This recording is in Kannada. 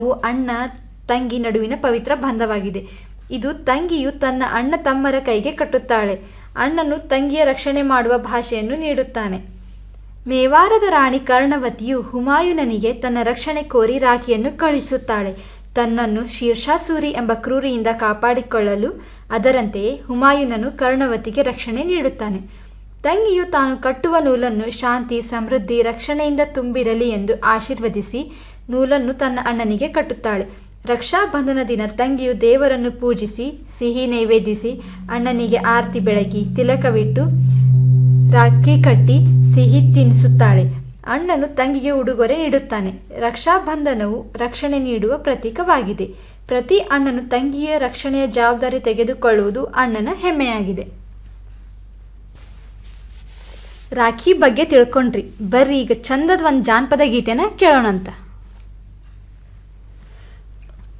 ವು ಅಣ್ಣ ತಂಗಿ ನಡುವಿನ ಪವಿತ್ರ ಬಂಧವಾಗಿದೆ ಇದು ತಂಗಿಯು ತನ್ನ ಅಣ್ಣ ತಮ್ಮರ ಕೈಗೆ ಕಟ್ಟುತ್ತಾಳೆ ಅಣ್ಣನು ತಂಗಿಯ ರಕ್ಷಣೆ ಮಾಡುವ ಭಾಷೆಯನ್ನು ನೀಡುತ್ತಾನೆ ಮೇವಾರದ ರಾಣಿ ಕರ್ಣವತಿಯು ಹುಮಾಯೂನನಿಗೆ ತನ್ನ ರಕ್ಷಣೆ ಕೋರಿ ರಾಖಿಯನ್ನು ಕಳುಹಿಸುತ್ತಾಳೆ ತನ್ನನ್ನು ಶೀರ್ಷಾಸೂರಿ ಎಂಬ ಕ್ರೂರಿಯಿಂದ ಕಾಪಾಡಿಕೊಳ್ಳಲು ಅದರಂತೆಯೇ ಹುಮಾಯೂನನು ಕರ್ಣವತಿಗೆ ರಕ್ಷಣೆ ನೀಡುತ್ತಾನೆ ತಂಗಿಯು ತಾನು ಕಟ್ಟುವ ನೂಲನ್ನು ಶಾಂತಿ ಸಮೃದ್ಧಿ ರಕ್ಷಣೆಯಿಂದ ತುಂಬಿರಲಿ ಎಂದು ಆಶೀರ್ವದಿಸಿ ನೂಲನ್ನು ತನ್ನ ಅಣ್ಣನಿಗೆ ಕಟ್ಟುತ್ತಾಳೆ ರಕ್ಷಾಬಂಧನ ದಿನ ತಂಗಿಯು ದೇವರನ್ನು ಪೂಜಿಸಿ ಸಿಹಿ ನೈವೇದ್ಯಿಸಿ ಅಣ್ಣನಿಗೆ ಆರತಿ ಬೆಳಗಿ ತಿಲಕವಿಟ್ಟು ರಾಖಿ ಕಟ್ಟಿ ಸಿಹಿ ತಿನ್ನಿಸುತ್ತಾಳೆ ಅಣ್ಣನು ತಂಗಿಗೆ ಉಡುಗೊರೆ ನೀಡುತ್ತಾನೆ ರಕ್ಷಾಬಂಧನವು ರಕ್ಷಣೆ ನೀಡುವ ಪ್ರತೀಕವಾಗಿದೆ ಪ್ರತಿ ಅಣ್ಣನು ತಂಗಿಯ ರಕ್ಷಣೆಯ ಜವಾಬ್ದಾರಿ ತೆಗೆದುಕೊಳ್ಳುವುದು ಅಣ್ಣನ ಹೆಮ್ಮೆಯಾಗಿದೆ ರಾಖಿ ಬಗ್ಗೆ ತಿಳ್ಕೊಂಡ್ರಿ ಬರ್ರಿ ಈಗ ಚಂದದ ಒಂದು ಜಾನಪದ ಗೀತೆನ ಕೇಳೋಣಂತ